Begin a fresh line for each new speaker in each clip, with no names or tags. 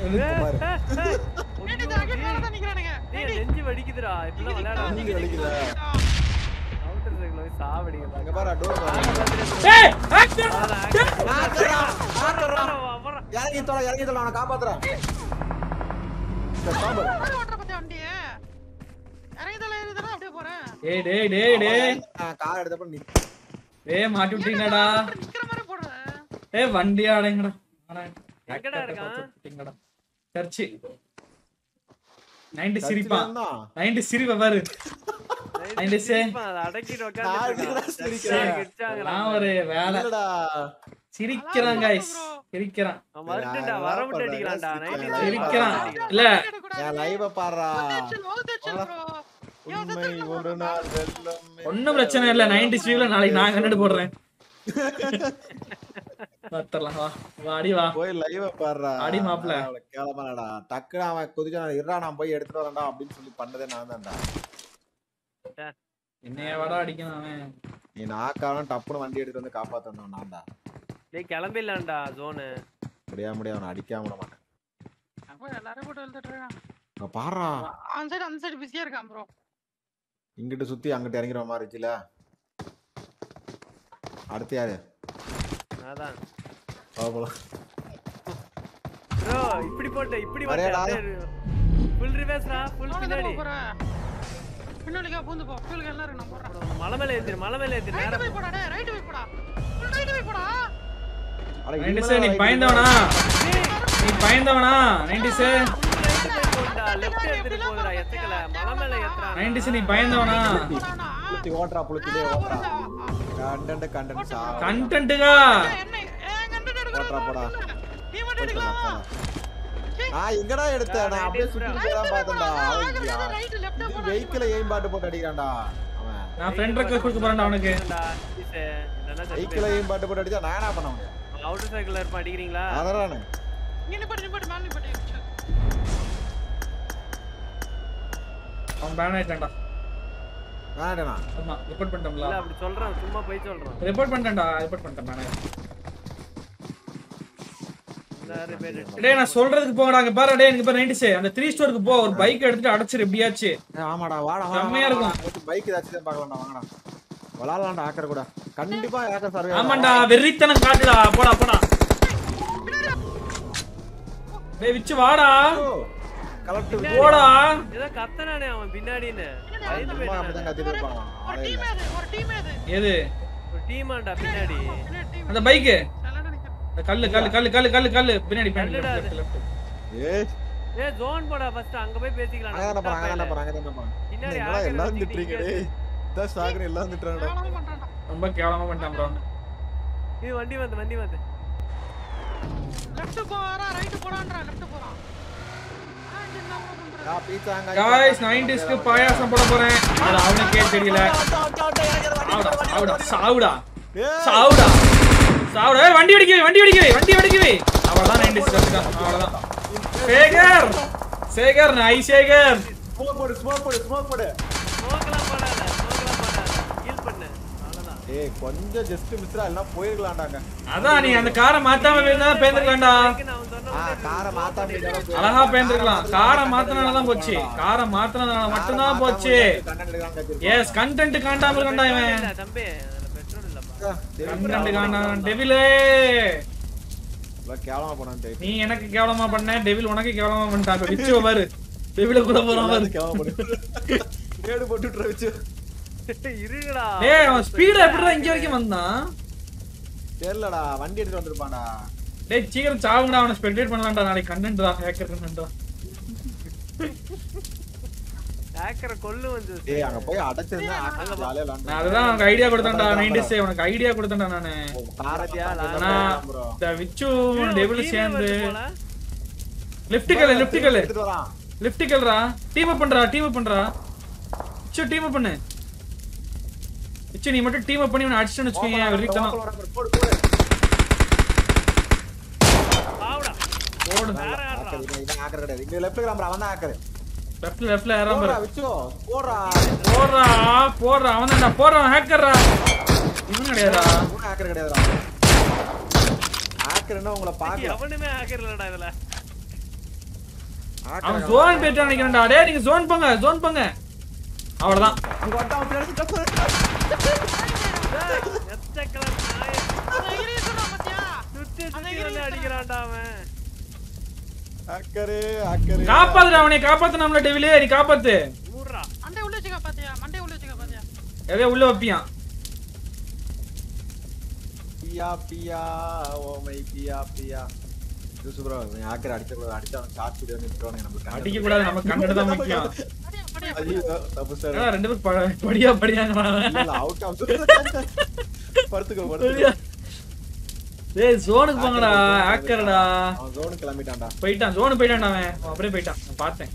பாரு
night jacket மேல தான் நிக்கிறானுங்க
டேய், நெஞ்சு வலிக்குதுடா இப்படிலாம் விளையாடாத
நீங்க வலிக்குதா
அவுட்டர் சைக்கிள் போய் சாவடிங்க
அங்க பாரு டோர்
ஏய் ஆக்டர்
இறங்கி தொலை இறங்கி தொலை அவனை காப்பாத்துறான் இந்த சாம்பல்
போய் ஓட்டுற பத்தியா வண்டிய இறங்கிதல ஏறிதல அப்படியே போறேன்
டேய் டேய் டேய் டேய்
நான் கார் எடுத்தப்ப நீ
டேய் மாட்டி விட்டீங்கடா
நிக்கிற மாதிரி போடுறேன்
ஏய் வண்டி அடைங்கடா அட,
எங்கடா இருக்கான்?
விட்டீங்கடா. சர்ச்சு நைன்டி சிரிப்பான்
இருந்தான்.
நைன்டி சிரிப்ப பாரு நைன்டி சே
அதை அடக்கிட்டு
நான் எதுக்குடா சிரிக்கிறேன்?
உட்காந்து
நான் ஒரு வேலை
இல்லடா
சிரிக்கிறான் guys சிரிக்கிறான்
அவன் வரட்டும்டா வர விட்டு அடிக்கலாம்டா நைன்டி
சிரிக்கிறான் இல்ல
என் லைவ பாடுறா
ப்ரோ
உண்மை ஒரு நாள் வெல்லும்
ஒண்ணும் பிரச்சனை இல்ல நைன்டி ஸ்வீவ்ல நாளைக்கு நான் கண்டுட்டு போடுறேன் பாத்தரலாம் வா வாடி வா
போய் லைவ பாடுறா
அடி மாப்ள.
கேளமாடா டக்குனு அவன் குதிச்சு இருடா நான் போய் எடுத்துட்டு வரேன்டா அப்படின்னு சொல்லி பண்ணதே நான் தான்டா
என்னைய வாடா அடிக்கணும் அவன்
நீ நாக்காலும் டப்புனு வண்டி எடுத்துட்டு வந்து காப்பாத்தணும் நான்டா
டேய் கிளம்பிடலாம்டா ஜோனு
முடியாம முடியாது அவனை அடிக்காம விட மாட்டேன்
அப்போ எல்லாரும் போட்டு எழுதிட்டு இருக்கான்
அங்க பாடுறா
அந்த சைடு அந்த சைடு பிஸியா இருக்கான் ப்ரோ
இங்கிட்டு சுத்தி அங்கிட்டு இறங்கிற மாதிரி இருந்துச்சுல அடுத்து யாரு
அதான்
பாப்போம்
ப்ரோ இப்படி போட்ட இப்படி
வரேடா.
ஃபுல் ரிவர்ஸ்ரா ஃபுல்
நானும்
பின்னாடி
தான் போறேன் பின்னாடிக்கா பூந்து போ ஃபியூலுக்கு எல்லாம் இருக்கு நான் போறேன்
bro, மலை மேல ஏத்திரு மலை மேல ஏத்திரு
ரைட்
நேரா
போய் போடா டேய் ரைட் போய் போடா ஃபுல் ரைட் போய் போடா
அட,
நைன்டி
இனிமேல்
சே நீ
right
பயந்தவனா நீ பயந்தவனா நைன்டி சே
போடா லெஃப்ட் எடுத்துட்டு போகுதுடா எத்தக்கல மலை மேல ஏத்துறா
நைன்டி சே நீ பயந்தவனா
போடானா
புளுத்தி ஓட்டுறா புளுத்திலே ஓட்டுறா கண்டன்ட் கண்டன்ட் சா
கண்டென்ட்டுகா
என்ன ஏன் கண்டென்ட்
போடுறா, போடா.
எடுக்கறா நீ மட்டும் எடுக்கலாமா
நான் எங்கடா எடுத்தேன் நான் அப்படியே சுத்தி சுத்தி தான் பார்த்தேன்டா
ரைட் லெஃப்ட் போடா
வெஹிக்கிள எய்ம் பாட்டு போட்டு அடிக்கிறான்டா அவன்
நான் ஃப்ரெண்ட் ரெக்வஸ்ட் கொடுக்க போறேன்டா அவனுக்கு
வெஹிக்கிள எய்ம் பாட்டு போட்டு அடிச்சா நான் என்ன பண்ண முடியும்
அவுட்டர் சைக்கிள்ல இருப்பா அடிக்கிறீங்களா
அதனால
இங்க நிப்பாட்டு நிப்பாட்டு மேல நிப்பாட்டு
அவன் பேன் ஆயிட்டான்டா
வேணாடா
ஆமா ரிப்போர்ட் பண்ணிட்டோம்ல
இல்ல அப்படி சொல்றான் சும்மா போய் சொல்றான்
ரிப்போர்ட் பண்ணிட்டேன்டா ரிப்போர்ட் பண்ணிட்டேன் நானே
எல்லாரும் பேர்
டேய் நான் சொல்றதுக்கு போங்கடா அங்க பாரு டேய் இங்க பாரு நைன்டி சே அந்த த்ரீ ஸ்டோருக்கு போ ஒரு பைக் எடுத்துட்டு அடைச்சிரு எப்படியாச்சு
ஆமாடா வாடா
செம்மையா இருக்கும்.
பைக் ஏதாச்சும் தான் பார்க்கலாம்டா வாங்கடா விளாடலாம்டா ஆக்கர் கூட கண்டிப்பா ஆக்கர் சர்வே
ஆமாண்டா வெறித்தனம் காட்டுடா போடா போடா டேய் விச்சு வாடா
கலெக்ட்
போடா
ஏதோ கத்தனானே அவன் பின்னாடின்னு பயந்து
சும்மா அப்படிதான்
போயிட்டான்
கத்திட்டு இருப்பான்
ஒரு
ஆளே
டீம்
இல்ல.
அது ஒரு டீம் அது
எது
ஒரு டீமாண்டா பின்னாடி
பின்னாடி டீம்
அந்த பைக்கு
சலடா நிக்கிறேன்
கல்லு கல்லு கல்லு கல்லு கல்லு கல்லு பின்னாடி பின்னாடி
கல்லுடா
left, left, left.
ஏய்
ஏ ஜோன் போடா ஃபர்ஸ்ட் அங்க போய் பேசிக்கலாம்
அங்க தானே போறான் அங்க தானே போறான் அங்க தானே போறான்
பின்னாடி
என்னடா
ஆக்கர்
எல்லாம்
வச்சுக்கிட்டு
திட்டுறீங்க
இங்க
டேய் இதான் சாகுற எல்லாம் திட்டுறாங்கடா
கேவலமா பண்றான்டா
ரொம்ப கேவலமா பண்ணிட்டான் ப்ரோ
இது வண்டி வந்து வண்டி வந்து
லெஃப்ட் போறா ரைட் போறான்றா லெஃப்ட் போறான் ஆ, இங்க என்ன bro பண்ற?
நான் பீட்சா அங்க
காய்ஸ் நைன்டிஸ்க்கு பாயாசம் போட போறேன் அது அவனுக்கே தெரியல சாவுடா சாவுடா சாவுடா சாவுடா சாவுடா ஏய், வண்டி வெடிக்கவே வண்டி வெடிக்கவே வண்டி வெடிக்கவே அவ்வளவுதான் நைன்டிஸ் அவ்வளவுதான் சேகர் சேகர் நை சேகர்
ஸ்மோக் போடு ஸ்மோக் போடு ஸ்மோக் போடு
ஸ்மோக்லாம் போடாத ஸ்மோக்லாம் போடாத ஹீல் பண்ணு அவ்வளவுதான்
ஏய் கொஞ்சம் ஜஸ்ட் மிஸ்ரா எல்லாம் போயிருக்கலாம்டாங்க
அதான் நீ அந்த காரை மாத்தாம இருந்தா பேந்திருக்கலாம்டா
இதுக்கு நான் சொன்ன
ஆ காரை மாத்தாம இருந்தாலும்
அழகா பேந்திருக்கலாம் காரை மாத்தினாலதான் போச்சு காரை மாத்தினதுனால மட்டும்தான் போச்சு எஸ் கண்டென்ட் காண்டாம இருக்கண்டா இவன்
இல்ல தம்பி அதுல பெட்ரோல் இல்லப்பா
கண்டென்ட் காண்டாம டெவிலே
கேவலமா போனான்னு தெரியும்
நீ எனக்கு கேவலமா பண்ண டெவில் உனக்கு கேவலமா பண்ணிட்டாங்க விச்சு பாரு டெவில கூட போறான் பாரு
கேவலமா போடு ஏடு போட்டு விட்டுற வச்சு
இருங்கடா
டேய் அவன் ஸ்பீடா எப்படிடா இங்க வரைக்கும் வந்தான்
தெரியலடா வண்டி எடுத்து வந்திருப்பான்டா
டேய் சீக்கிரம் சாவுங்கடா அவனை ஸ்பெக்டேட் பண்ணலாம்டா நாளைக்கு கண்டென்ட் தான் ஹேக்கர் கண்டென்ட் தான்
ஹேக்கரை கொல்லு வந்து
ஏய் அங்க போய் அடைச்சிருந்தா ஆக்கர் ஜாலியா
நான்
விளாண்டு
அதுதான் உனக்கு ஐடியா கொடுத்தேன்டா நைன்டிஸ் உனக்கு ஐடியா கொடுத்தேன்டா நானு
காரத்தியா
ஆனா
ப்ரோ
இந்த விச்சு டெவில் சேர்ந்து லெஃப்ட் கல்லு லெஃப்ட் கல்லு
எடுத்துட்டு வரான்
லெஃப்ட் கல்றா டீம் அப் பண்றா டீம் அப் பண்றா விச்சு டீம் அப் பண்ணு விச்சு நீ மட்டும் டீம் அப் பண்ணி அவனை அடிச்சுன்னு வச்சுக்கோங்க வெறித்தனம்
போடு போடு
ஆவுடா
போடு
வேற ஆடுறா
ஆக்கர் இவன் இவன் ஆக்கர் கிடையாது இங்க லெஃப்ட் கிராமரா அவன் தான் ஆக்கர்
லெஃப்ட்ல லெஃப்ட்ல ஏறாம
போடுறா
பாரு
விச்சோ போடுறா
போடுறா போடுறா அவன் தான்டா போடுறான் ஹேக்கர்ரா இவன் கிடையாதா
கூட ஆக்கர் கிடையாதுடா ஆக்கர்னா உங்களை பாக்க
எவனுமே ஹேக்கர் இல்லடா இதுல
அவன் ஜோன் போயிட்டு நினைக்கிறேன்டா டேய் நீங்க ஜோன் போங்க ஜோன் போங்க அவ்வளவுதான்
அங்க வந்தான், பின்னாடி சுத்தம்.
எச்சக்கல நாய
அந்த எகிரி சொல்றான் பாத்தியா?
சுத்தி
அந்த
சுத்தி
எகிரி
வந்து அடிக்கிறான்டா அவன்
ஹேக்கரு, ஹேக்கரு.
காப்பாத்துடா அவனை காப்பாத்து நம்மள டெவிலே நீ காப்பாத்து
மூடுறா
மண்டை உள்ள வச்சுக்க பாத்தியா? மண்டை உள்ள வச்சுக்க பாத்தியா?
எதையோ உள்ள வைப்பியான்
பியா, பியா, ஓ மை பியா, பியா. இது சூப்பரா இருக்கும். நீ hacker அடிச்சக்கூடாது. அடிச்சா அவன் short video ன்னு விட்டுருவானுங்க நம்மளுக்கு கண்ணு.
அடிக்க கூடாது நம்ம கண்டது தான் முக்கியம்
படியா, படியா, படியா.
ஐயோ, தப்பு sir.
ஏன்னா ரெண்டு பேரும் ப- படியா படியாங்கிறான்
இல்ல, out of படுத்துக்கோ, படுத்துக்கோ.
டேய் ஜோனுக்கு போங்கடா ஹேக்கர்டா
அவன் zone க்கு கிளம்பிட்டான்டா.
போயிட்டான் ஜோனு போயிட்டான்டா அவன் அவன் அப்படியே போயிட்டான் நான் பார்த்தேன்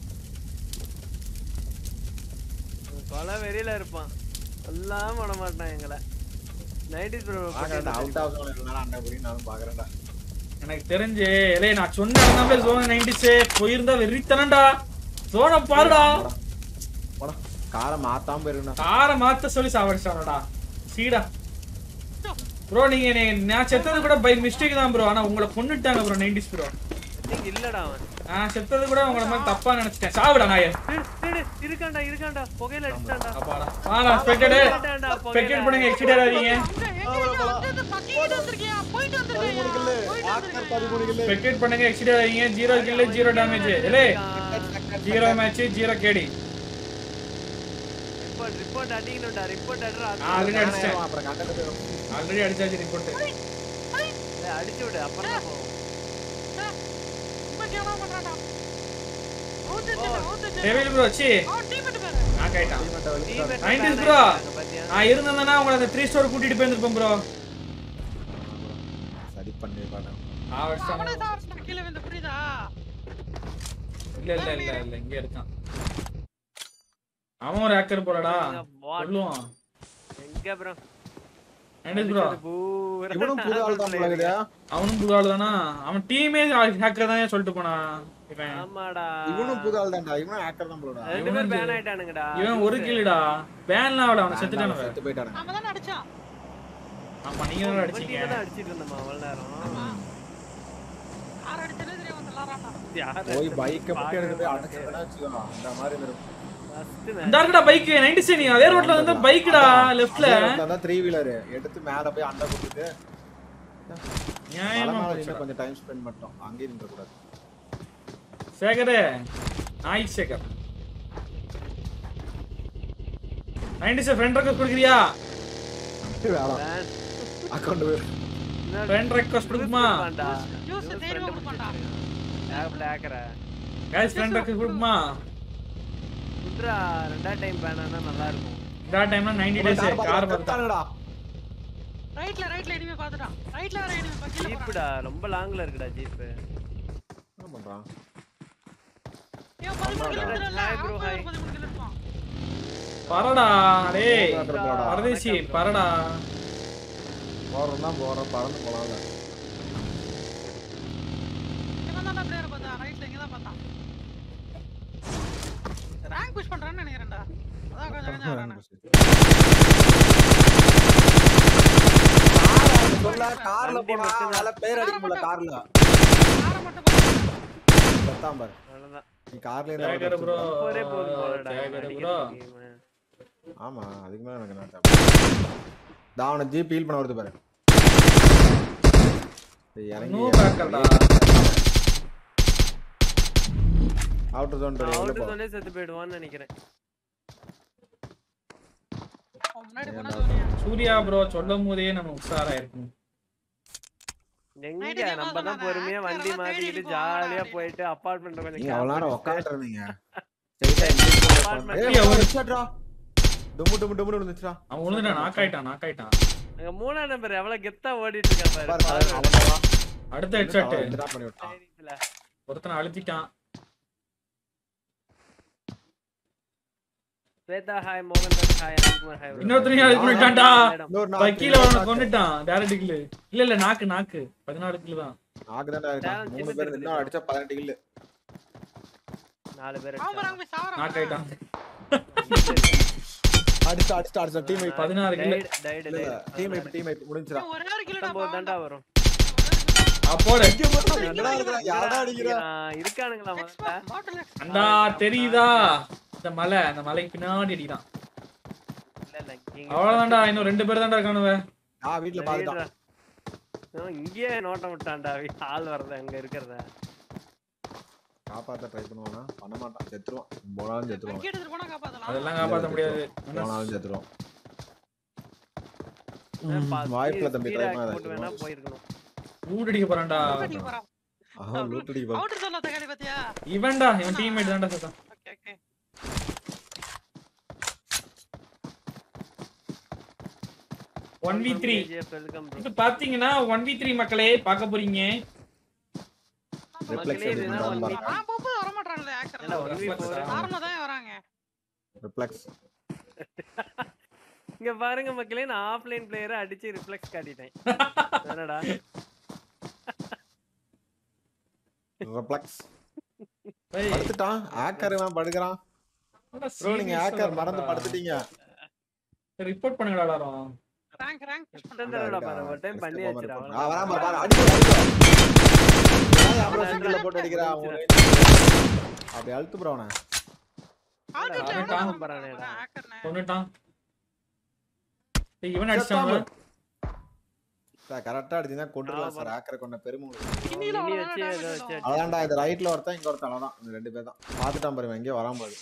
கொலை வெறியில இருப்பான் எல்லாம் பண்ண மாட்டான் எங்களை நைன்டிஸ்
பாக்குறேன்டா, out of zone இருக்கனால அண்டை புடின்னு நானும் பாக்குறேன்டா.
எனக்கு தெரிஞ்சு இலே நான் சொன்ன இடம்தான் ஜோன் நைன்டிஸ் போயிருந்தா வெறித்தனண்டா ஜோனை பாருடா
போடா. காரை மாத்தாம போயிருக்கா
காரை மாத்த சொல்லி சாவடிச்சானடா சீடா ப்ரோ நீங்க நீ- நான் செத்தது கூட பை மிஸ்டேக் தான் ப்ரோ ஆனா உங்களை கொன்னுட்டாங்க ப்ரோ நைன்டிஸ் ப்ரோ
இல்லடா அவன்
நான் செத்தது கூட உங்களை மாதிரி தப்பா நினைச்சிட்டேன் சாவுடா நாயே
டேய், டேய், டேய், இருக்கான்டா இருக்கான்டா புகையில அடிச்சிட்டான்டா
அப்பாடா வாடா ஸ்பெக்டட்
போயிட்டான்டா,
ஸ்பெக்டட் பண்ணுங்க எக்ஸிட் ஆகாதீங்க
அங்க எகிரி அங்க இருந்து தட்டிக்கிட்டு வந்திருக்கியா? போயிட்டு வந்திருக்கியா? போயிட்டு வந்திருக்கியா?
ஸ்பெக்டட் பண்ணுங்க எக்ஸிட் ஆகாதீங்க ஜீரோ கில் ஜீரோ டேமேஜ் இலே zero match zero KD
report report அடிக்கணும்டா ரிப்போர்ட் அடிறா
ஆல்ரெடி அடிச்சிட்டேன்
அப்புறம் கண்டக்டர் போயிடும்
ஆல்ரெடி அடிச்சாச்சு ரிப்போர்ட்
டேய், அடிச்சு விடு அப்புறம் தான் போவோம்
டேய், ரொம்ப கேவலமா பண்றான்டா. அவுத்துச்சு, அவுத்துச்சு.
டெவில் ப்ரோ சி
அவன் teammate பாரு.
நான் கைட்டான்
Teammate
Nineties
ban
bro.
ஆயிட்டாங்க, பாத்தியா?
நான் இருந்தேன்னா உங்களை அந்த த்ரீ ஸ்டோர் கூட்டிட்டு போயிருந்திருப்பேன் ப்ரோ
சரி பண்ணி பண்ண
அவனே சாவடிச்சிட்டான், கீழே விழுந்து, புரியுதா?
இல்ல இல்ல இல்ல இல்ல இங்க இருக்கான் அவன் ஒரு ஹேக்கர் போலடா
What?
சொல்லுவான்
எங்க bro?
நைன்டிஸ் ப்ரோ
பூரா
இவனும் புது ஆள் தான் போல இருக்குதா
அவனும் புது ஆள் தானா அவன் டீமே ஹேக்கர் தான் சொல்லிட்டு போனான் இவன்
ஆமாடா
இவனும் புது ஆள் தான்டா இவனும் ஹேக்கர் தான் போலடா
ரெண்டு பேர் பேன் ஆயிட்டானுங்கடா
இவன் ஒரு கில்லுடா பேன்லாம் அவள அவனை செத்துட்டானவன்
செத்து போயிட்டானுங்க
அவன் தானே அடிச்சான்.
ஆமா நீங்க தான் அடிச்சீங்க
வண்டியில தான் அடிச்சிட்டு இருந்தோமா அவ்வளவு நேரம்
யார் அடிச்சானே தெரியாம வந்து விளாடுறான்டா.
யாரு
போய் பைக்கை மட்டும் எடுத்து போய் அடைச்சிட்டா வச்சுக்கோ அந்த மாதிரி இருக்கும்
First match.
இந்த இருக்குடா பைக் நைன்டிஸ் நீ அதே ரோட்ல வந்து பைக்குடா லெஃப்ட்ல
அதான் த்ரீ வீலர் எடுத்து மேல போய் அண்டை கொடுத்துட்டு மலை
நியாயமா
மேல
போச்சுடா.
நின்னு கொஞ்சம் டைம் ஸ்பெண்ட் பண்ணிட்டோம் அங்கேயே நின்ற கூடாது
சேகரே நாய் சேகர் நைன்டிஸ் ஃப்ரெண்ட் ரெக்வஸ்ட் கொடுக்குறியா
வேணாம்
Ban.
அக்கௌண்ட் போய்
என்ன
ஃப்ரெண்ட் ரெக்வஸ்ட் கொடுக்குமா
கொடுப்பான்டா.
ஜூஸ் தெரியுமா கொடுப்பான்டா.
App ல hacker ஆ?
கைஸ் ஃப்ரெண்ட் ரெக்வஸ்ட் கொடுக்குமா
விட்றா, ரெண்டாவது time ban ஆனா நல்லா இருக்கும்
இந்த டைம்ல 90 டேஸ் கார் பார்த்தா
பார்த்தானுடா
ரைட்ல ரைட்ல எனிமே பாத்துட்டான் ரைட்ல வர எனிமே பக்கத்துல போறான்
ஜீப்புடா ரொம்ப லாங்ல இருக்குடா ஜீப்பு
என்ன பண்றான்
இவன் 13 கிலோமீட்டர் இல்ல
Hi bro, hi.
அவன் 13 கிலோமீட்டர் இருப்பான்
பரடா டேய்
போடா.
பரதேசி பரடா
போறோம் தான் போறோம் பறந்து போலாம்ல
இவன் தான் பிளேயர் பார்த்தா ரைட்ல இங்க தான் பார்த்தான் ரேங்க் புஷ் பண்றான்னு நினைக்கிறேன்டா அதான் கொஞ்சம் கொஞ்சம் வரானே
சொல்ல கார்ல
வண்டி
போனா
மட்டும்தான்.
மேல பேர் அடிக்க முடியல கார்ல
யாரை மட்டும் பாரு.
செத்தான் பாரு
அவ்வளவுதான்
நீ கார்ல
சேகர் ப்ரோ
ஒரே போதும் போலடா
சேகர்
அடிக்கிற
ப்ரோ
game.
ஆமா அதுக்கு மேல எனக்கு என்ன தான் அவனை ஜீப் ஹீல் பண்ண வருது பாரு டேய், இறங்கி
நோ பேக்கர்டா
அவுட்டர் ஜோன்
நான்
உள்ள
outer
போ
zone ஏ செத்து போயிடுவான்னு நினைக்கிறேன்
அவன் முன்னாடி போனா சொல்லியா
சூர்யா ப்ரோ சொல்லும் போதே நம்ம உஷாரா இருக்கும்
எங்க
Night game
நம்ம தான்
ஆகுதுடா,
பொறுமையா
hacker
வண்டி
எல்லாம்
மாத்திக்கிட்டு
தேடிட்டு
ஜாலியா
போவாடா
போயிட்டு அப்பார்ட்மெண்ட் கொஞ்சம்
நீங்க அவ்வளவு நேரம்
camp
உட்காந்துட்டு இருந்தீங்க
Apartment.
ஏய், ஒரு ஹெட்ஷாட்ரா. டும்மு டும்மு டும்முன்னு விழுந்துச்சுடா.
அவன் விழுந்துட்டான் நாக் ஆயிட்டான் நாக் ஆயிட்டான்
அங்க மூணாம் நம்பர் எவ்வளவு கெத்தா ஓடிட்டு இருக்கான் பாரு
பாரு, பாரு,
பாரு.
அவன் தான்.
அடுத்த ஹெட்ஷாட்
அவன் drop பண்ணி விட்டான்.
தைரியத்துல.
ஒருத்தனை அழுத்திட்டான்
ஸ்வேதா ஹாய் மோகன் தாஸ் ஹாய் அனுகுமார் ஹாய்
இன்னொருத்தனையும் அழுத்தி பண்ணிட்டான்டா
இன்னொரு நாக்கு,
கீழே அவனை
நாக்கு.
கொண்டுட்டான் டேரக்ட் கில்லு இல்ல இல்ல நாக்கு நாக்கு பதினாலு கில்லு தான்
நாக்கு தான்டா இருக்கான்.
Talent
மூணு
சின்ன
பேர்
தெரியுது.
இன்னும் அடிச்சா பதினெட்டு கில்லு.
நாலு பேர்
அவன் பாரு, அங்க போய் சாவறான்
நாக் ஆயிட்டான்
அடிச்சா, அடிச்சா, அடிச்சா. Teammate.
பதினாறு கில்லு
டைடு டைடு
இல்ல, இல்ல. Teammate, teammate. முடிஞ்சுடா.
இவன் ஒரே ஒரு கிலோ
பத்தொன்பது தாண்டா வரும்
அப்போடு
எங்கடா இருக்கிறா? யாரடா அடிக்கிறா?
ஆ, இருக்கானுங்களா முதல்ல
பாட்டில்
அண்டா தெரியுதா இந்த மலை அந்த மலைக்கு பின்னாடி அடிக்கிறான்
இல்ல இல்ல இங்க
அவ்வளவுதான்டா இன்னும் ரெண்டு பேர் தான்டா இருக்கானுவ
ஆ வீட்டுல பாத்துட்டான்
தெரியுதுடா. ஆ, இங்கேயே நோட்டம் விட்டான்டா ஆள் வரத அங்க இருக்கிறத
காப்பாத்த ட்ரை பண்ணுவானா பண்ண மாட்டான் செத்துருவான் போனாலும் செத்துருவான்
பக்கி எடுத்துட்டு போனா காப்பாத்தலாம்
அதெல்லாம் காப்பாத்த முடியாது
போனாலும் செத்துருவான்
பா-
வாய்ப்புல தம்பி
speed
ட்ரை
hack போட்டு வேணா
பண்ணாத
போயிருக்கணும்
ஊடடிக்க போறான்டா
அடிக்க போறான்
ஆஹா லூட்டடி பா
அவுட்டர் சொல்ல தக்காளி பாத்தியா
இவன்டா இவன் டீம்மேட் தான்டா சத்தம்
okay okay
one V three
welcome
இப்ப பாத்தீங்கன்னா ஒன் வி த்ரீ மக்களே பார்க்க போறீங்க
ரிஃப்ளெக்ஸ் எடுத்து வரான் பாரு
நான் போகும்போது வர மாட்டாங்களே ஆக்கர்
இல்ல ஒன் வி ஃபோர்
நார்மலா தான் வராங்க
ரிஃப்ளெக்ஸ்
இங்க பாருங்க மக்களே நான் ஆஃப்லைன் பிளேயரை அடிச்சு ரிஃப்ளெக்ஸ் காட்டிட்டேன் என்னடா
ரிஃப்ளெக்ஸ் படுத்துட்டான் ஹேக்கர் இவன் படுக்கிறான் ப்ரோ நீங்க ஹேக்கர் மறந்து படுத்துட்டீங்க
ரிப்போர்ட் பண்ணுங்கடா எல்லாரும்
ரேங்க் ரேங்க்
தந்தரடா பாரு ஒரு டைம் பண்ணி வச்சிரா
ஆ வராம பாரு பாரு அடிச்சு அடிச்சு சிங்கிள்ல போட்டு அடிக்கிறா அவன் அப்படி அழுத்து ப்ரோ அவனை
அவன்
பரானேடா.
ஹேக்கர்னே
கொண்டுட்டான் டேய், இவன் அடிச்சான்
கரெக்டா அடிச்சீங்கன்னா கொண்டுலாம் சார் ஹேக்கரை கொண்ட பெருமை உங்களுக்கு.
கிண்ணில
இனி
அவ்வளவுதான்
வச்சு ஏதோ
damage
வச்சு
வரும்.
அதான்டா இது ரைட்ல ஒருத்தன் இங்க ஒருத்தன் அவ்வளவுதான் இந்த ரெண்டு பேர் தான் பாத்துட்டான் பாரு இவன் எங்கேயோ வராம பாரு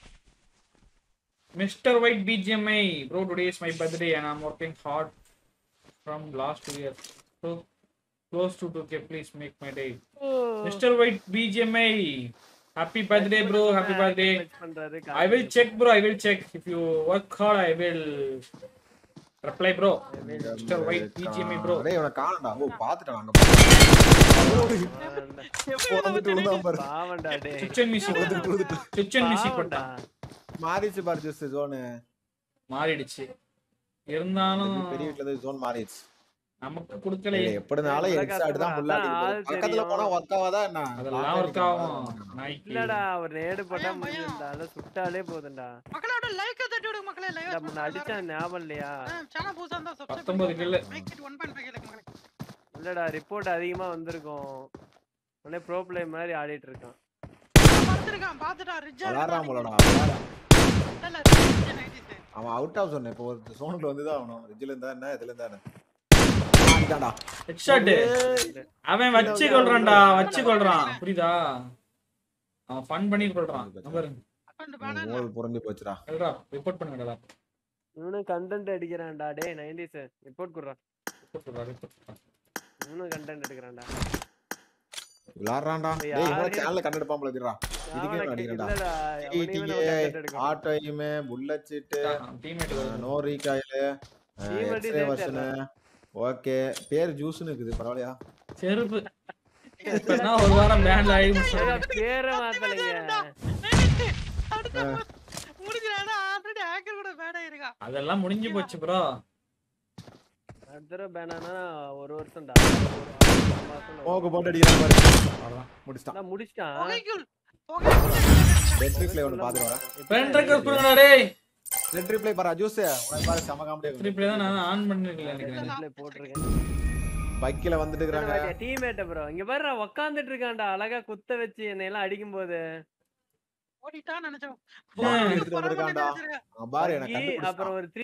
Mr. White BGMI, bro, today is my birthday and I'm working hard from last two years. So close to 2k, please make my day. Mr. White BGMI, happy birthday, bro, happy birthday.
Touch பண்றாரு
I will check, bro, I will check. If you work hard, I will reply, bro. Mr. White BGMI, bro.
டேய் இவனை காணோம்டா ஓ பாத்துட்டான் அங்க
எப்படி இதை
வந்துட்டு விழுந்தான் பாரு
பாவண்டா டே
Kitchen music. Kitchen music
பாவண்டா
போட்டான்.
மாறிச்சு பாரு ஜூஸ் ஜோனு
மாறிடுச்சு இருந்தாலும்
பெரிய வீட்ல இருந்து ஜோன் மாறிடுச்சு
நமக்கு கொடுக்கலையே
எப்படி இருந்தாலும்
எவ்வளவு
எக்ஸ்ட்ரா தான்
கஷ்டமா,
ஃபுல்லா
அதான் ஆள்
பக்கத்துல
தெரியும்.
போனா ஒர்க் ஆகாதா என்ன
அதெல்லாம் ஒர்க் ஆகும் நாய்க்கு
இல்லடா அவர் நேடு போட்டா
பயம், பயம்.
முடியும்டா சுட்டாலே போதும்டா
மக்களோட லைக் தட்டி விடுங்க மக்களே லைவ்
இல்ல, முன்ன அடிச்சா ஞாபகம் இல்லையா
சேனல் புதுசா இருந்தா சப்ஸ்கிரைப்
பத்தொன்பது கில்லு.
மேக் இட் 1.5 கிலோ மக்களே
இல்லடா ரிப்போர்ட் அதிகமா வந்திருக்கும் உடனே ப்ரோ பிளே மாதிரி ஆடிட்டு இருக்கான்
பார்த்திருக்கான் பாத்துட்டா ரிஜா
விளாடுறான் போலடா
இல்ல ரிஜா நைட்டிஸ்
அவன் அவுட் ஆஃப் சொன்னேன் இப்போ ஒரு சோனுக்கு வந்துதான் ஆகணும் ரிஜ்ல இருந்தா என்ன இதுல இருந்தா என்ன மாட்டிட்டான்டா.
ஹெட்ஷாட் அவன் வச்சு கொள்றான்டா வச்சு கொள்றான் புரியுதா அவன் ஃபன் பண்ணி கொள்றான் பாரு
அக்கவுண்ட்
உன்
பேனர்
மூளை புரண்டு போச்சுடா
சொல்றா ரிப்போர்ட் பண்ணுங்கடா
இவனும் கண்டென்ட் அடிக்கிறான்டா டே நைன்டிஸ் ரிப்போர்ட் குடுறான்
ரிப்போர்ட் சொல்றா ரிப்போர்ட்
இவனும் கண்டென்ட் எடுக்கிறான்டா
விளாடுறான்டா
இப்ப
டேய் இவன
யாரையும்
சேனல்ல கண்டு எடுப்பான் போல இருக்குடா இதுக்கே
அவனை
அடிக்கிறடா
இல்லடா அவனையும் content எடுக்கணும்.
Auto aim bullet cheat
teammate
no recoil
Team
x-ray
அடி
வெர்ஷன் ஓகே பேர் ஜூஸ்னு இருக்குது பரவாயில்லையா
செருப்பு இப்பனா ஒரு வாரம் பேன்ல ஆகி
ஏடா, பேரை மாத்தலைங்க
அடுத்த முடிஞ்சிரானா ஆல்ரெடி ஹேக்கர் கூட பேட் ஆயிருக்கா
அதெல்லாம் முடிஞ்சு போச்சு ப்ரோ
அடுத்த தடவை பேனானா ஒரு வருஷம்டா ஒரு மாசம்
மோக்கு போட்டு அடிக்கிறான் பாரு அவ்வளவுதான் முடிச்சிட்டான்
நான் முடிச்சிட்டான்
புகைக்குள் புகைக்குள்
ரெட் ரிப்ளை ஒன்று பார்த்துட்டு வரேன்
ஃப்ரெண்ட் ரெக்வஸ்ட் பண்ணுங்கடா டேய்
ரெட் ரிப்ளை பாரு ஜூஸ் உனக்கு பாரு செம காமெடி
ரிப்ளை தான் நான் ஆன் பண்ணிருக்கல எனக்கு
Display போட்டிருக்கேன்
பைக்கில வந்துட்டு இருக்காங்க
டீம்மேட் ப்ரோ இங்க பாரு உக்காந்துட்டு இருக்கான்டா அழகா குத்த வச்சு என்னை எல்லாம் அடிக்கும் போது
ஓடிட்டான்னு நினைச்சோம்
எடுத்துட்டு வந்திருக்கான்டா அவன் பாரு எனக்கு
அப்புறம்
கண்டுபிடிச்சான்
ஒரு